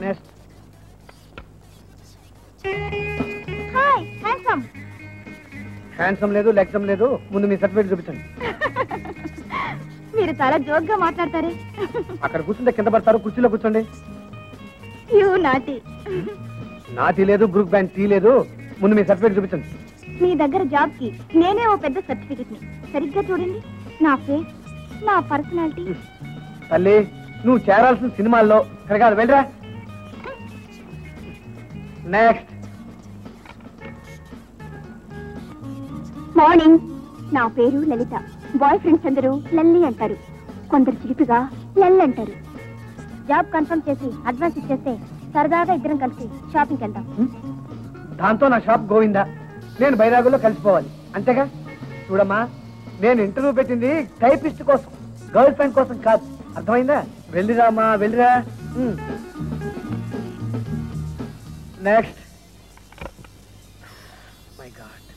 Next hi handsome handsome లేదు లెగ్సమ్ లేదు ముందు మీ సర్టిఫికేట్ చూపించండి మీరు చాలా జోక్గా మాట్లాడతారే అక్కడ కూర్చుంటే కింద పడతారు కుర్చీలో కూర్చోండి యూ నాటి నా టీ లేదు గ్రూప్ బ్యాండ్ టీ లేదు ముందు మీ సర్టిఫికేట్ చూపించండి మీ దగ్గర జాబ్ కి నేనే ఓ పెద్ద సర్టిఫికెట్ ని సరిగ్గా చూడండి నా ఫేస్ నా పర్సనాలిటీ తల్లి నువ్వు చేరాల్సిన సినిమాల్లో ఇక్కడ కాదు వెళ్ళరా నెక్స్ట్ మార్నింగ్ నా పేరు లలిత బాయ్ ఫ్రెండ్స్ అందరూ లల్లి అంటారు కొందరు చిలిపిగా లల్లి అంటారు జాబ్ కన్ఫర్మ్ చేసి అడ్వాన్స్ ఇచ్చేస్తే సరదాగా ఇద్దరం కలిసి షాపింగ్కి వెళ్దాం దాంతో నా షాప్ గోవిందా నేను బైరాగుల్లో కలిసిపోవాలి అంతేగా చూడమ్మా నేను ఇంటర్వ్యూ పెట్టింది టైపిస్ట్ కోసం గర్ల్ ఫ్రెండ్ కోసం కాదు అర్థమైందా వెళ్ళిరామా వెళ్ళిరా నెక్స్ట్ మై గాడ్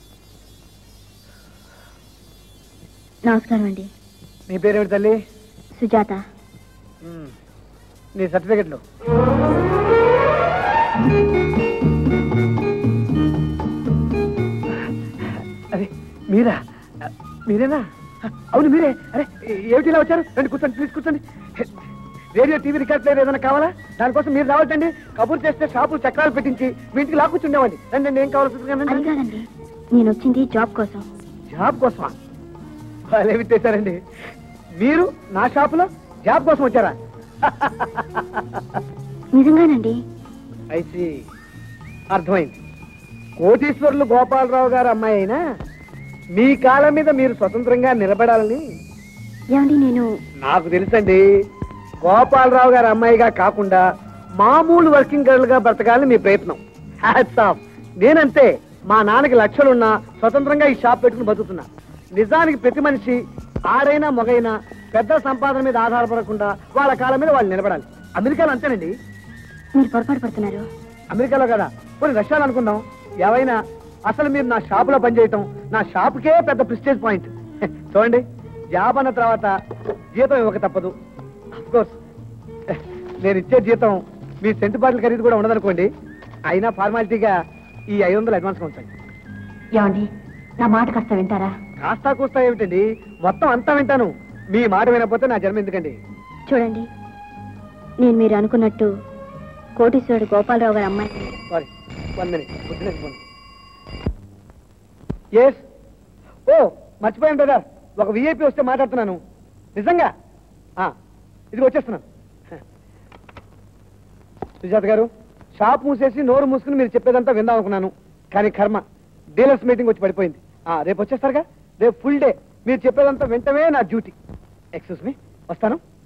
నమస్కారం అండి నీ పేరేమిటి తల్లి సుజాత మ్మ్. నీ సర్టిఫికెట్లు అరే మీరా మీరేనా అవును మీరే అరే ఏమిటి ఇలా వచ్చారు రండి కూర్చోండి ప్లీజ్ కూర్చోండి రేడియో టీవీ రికార్డ్ ప్లేయర్ ఏదైనా కావాలా దానికోసం మీరు రావచ్చండి కబుర్ చేస్తే షాపు చక్రాలు పెట్టించి మీ ఇంటికి లాక్కుచుండేవాడి రండి రండి, ఏం కావాలో అది చూసుకున్నాను కాదండి నేను వచ్చింది జాబ్ కోసం జాబ్ కోసమా వాళ్ళే విట్టేశారండి మీరు నా షాపులో జాబ్ కోసం వచ్చారా నిజంగానండి ఐసి అర్థమైంది కోటీశ్వరులు గోపాలరావు గారు అమ్మాయి అయినా మీ కాళ్ళ మీద మీరు స్వతంత్రంగా నిలబడాలని ఏమండి నేను నాకు తెలుసండి గోపాలరావు గారి అమ్మాయిగా కాకుండా మామూలు వర్కింగ్ గర్ల్ గా బ్రతకాలని మీ ప్రయత్నం హ్యాట్స్ ఆఫ్ నేనంతే మా నాన్నకి లక్షలున్నా స్వతంత్రంగా ఈ షాప్ పెట్టుకుని బతుకుతున్నా నిజానికి ప్రతి మనిషి ఆడైనా మొగైనా పెద్ద సంపాదన మీద ఆధారపడకుండా వాళ్ళ కాళ్ళ మీద వాళ్ళు నిలబడాలి అమెరికాలో అంతేనండి మీరు పొరపాటు పడుతున్నారు అమెరికాలో కదా కొన్ని రష్యాలు అనుకుందాం ఏవైనా అసలు మీరు నా షాపులో పనిచేయటం నా షాపుకే పెద్ద ప్రిస్టేజ్ పాయింట్ చూడండి జాబ్ అన్న తర్వాత జీతం ఇవ్వక తప్పదు కోర్స్ నేను ఇచ్చే జీతం మీ సెంటు బాటిల్ ఖరీదు కూడా ఉండదనుకోండి అయినా ఫార్మాలిటీగా ఈ ఐదు వందలు అడ్వాన్స్ ఉంచండి ఏమండి నా మాట కాస్త వింటారా కాస్తా కూస్తా ఏమిటండి మొత్తం అంతా వింటాను మీ మాట వినకపోతే నా జన్మ ఎందుకండి చూడండి నేను మీరు అనుకున్నట్టు కోటీశ్వరుడు గోపాలరావు గారి అమ్మాయి సారీ వన్ మినిట్ ఎస్ ఓ మర్చిపోయాను బ్రదర్ ఒక విఐపి వస్తే మాట్లాడుతున్నాను నిజంగా ఆ, ఇదిగో వచ్చేస్తున్నాను సుజాత గారు షాప్ మూసేసి నోరు మూసుకుని మీరు చెప్పేదంతా విందాం అనుకున్నాను కానీ కర్మ డీలర్స్ మీటింగ్ వచ్చి పడిపోయింది ఆ, రేపు వచ్చేస్తారుగా రేపు ఫుల్ డే మీరు చెప్పేదంతా వింటమే నా డ్యూటీ ఎక్స్క్యూస్ మీ వస్తాను